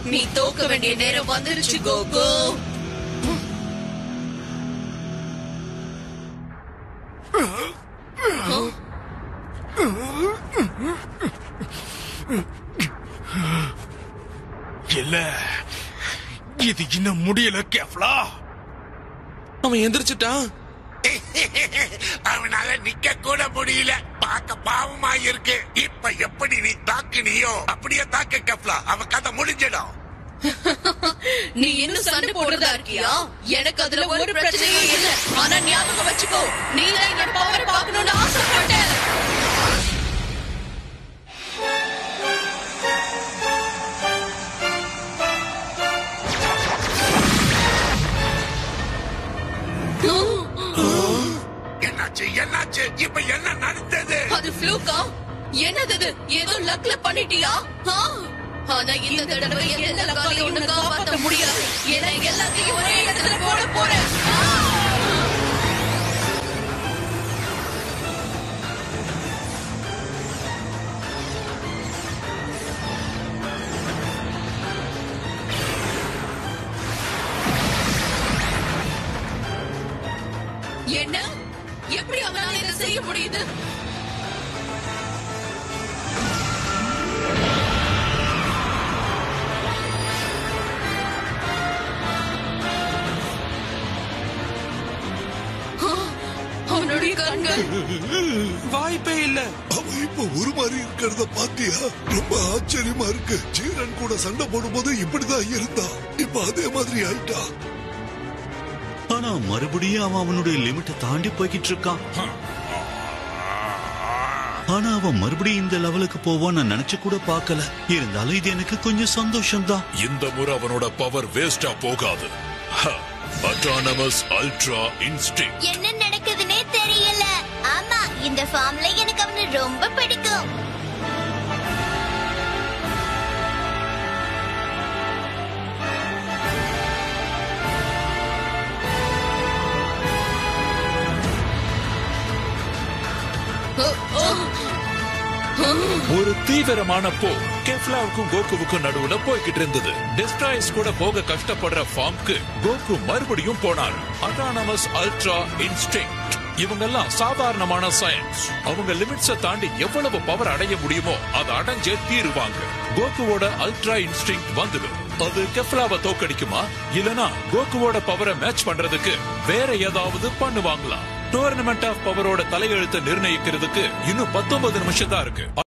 நீ தோக்க வேண்டிய நேரம் வந்துருச்சு கோகோ இல்ல இது இன்னும் முடியல கேஃப்லா அவன் எந்திரிச்சிட்டான் அவனால நிக்க கூட முடியல பார்க்க பாவமா இருக்கு இப்ப எப்படி நீ தாக்குனியோ அப்படியே தாக்க கப்லா அவ கதை முடிஞ்சிடும் நீ இன்னும் சண்டை போடுறதா இருக்கியா எனக்கு அதுல ஒரு பிரச்சனையும் இல்ல ஆனா ஞாபகம் வச்சுக்கோ நீ தான் என்னோட பவர் பார்க்கணும்னு ஆசைப்பட்ட என்னாச்சு என்னாச்சு இப்ப என்ன நடந்தது அது ஃப்ளூக்கா என்னது இது ஏதோ லக்ல பண்ணிட்டியா ஆ? ஆனா இந்த தடவை எந்த லக்காலையும் உன்னை காப்பாத்த முடியாது ஏன்னா எல்லாத்தையும் ஒரே இடத்துல போட போறேன் ஆ! என்ன எப்படி அவனால இதை செய்ய முடியுது ஆ, அவனுடைய கண்கள் வாய்ப்பே இல்ல அவன் இப்ப ஒரு மாதிரி இருக்கிறத பாத்தியா ரொம்ப ஆச்சரியமா இருக்கு ஜீரன் கூட சண்டை போடும்போது இப்படிதான் இருந்தான் இப்ப அதே மாதிரி ஆயிட்டா ஆனா மறுபடியும் அவன் அவனுடைய லிமிட்டை தாண்டி போய்கிட்டு இருக்கான் ஆனா அவன் மறுபடியும் இந்த லெவலுக்கு போவான் நான் நினைச்சு கூட பார்க்கல இருந்தாலும் இது எனக்கு கொஞ்சம் சந்தோஷம்தான் இந்த முறை அவனோட பவர் வேஸ்டா போகாது அட்டானமஸ் அல்ட்ரா இன்ஸ்டிங் என்ன நடக்குதுன்னே தெரியல ஆமா இந்த ஃபார்ம்ல எனக்கு அவனை ரொம்ப பிடிக்கும் ஒரு தீவிரமான போர் கெஃப்லாவுக்கும் கோகுவுக்கும் நடுவுல போய்கிட்டு இருந்தது டெஸ்ட்ராய்ஸ் கூட போக கஷ்டப்படுற ஃபார்ம்க்கு கோகு மறுபடியும் போனார் அட்டானமஸ் அல்ட்ரா இன்ஸ்டிங் இவங்கெல்லாம் சாதாரணமான சயின்ஸ் அவங்க லிமிட்ஸ தாண்டி எவ்வளவு பவர் அடைய முடியுமோ அதை அடைஞ்சே தீருவாங்க கோகுவோட அல்ட்ரா இன்ஸ்டிங் வந்தது அது கெஃப்லாவை தோக்கடிக்குமா இல்லனா கோகுவோட பவரை மேட்ச் பண்றதுக்கு வேற ஏதாவது பண்ணுவாங்களா டோர்னமெண்ட் ஆஃப் பவரோட தலையெழுத்தை நிர்ணயிக்கிறதுக்கு இன்னும் பத்தொன்பது நிமிஷம் தான் இருக்கு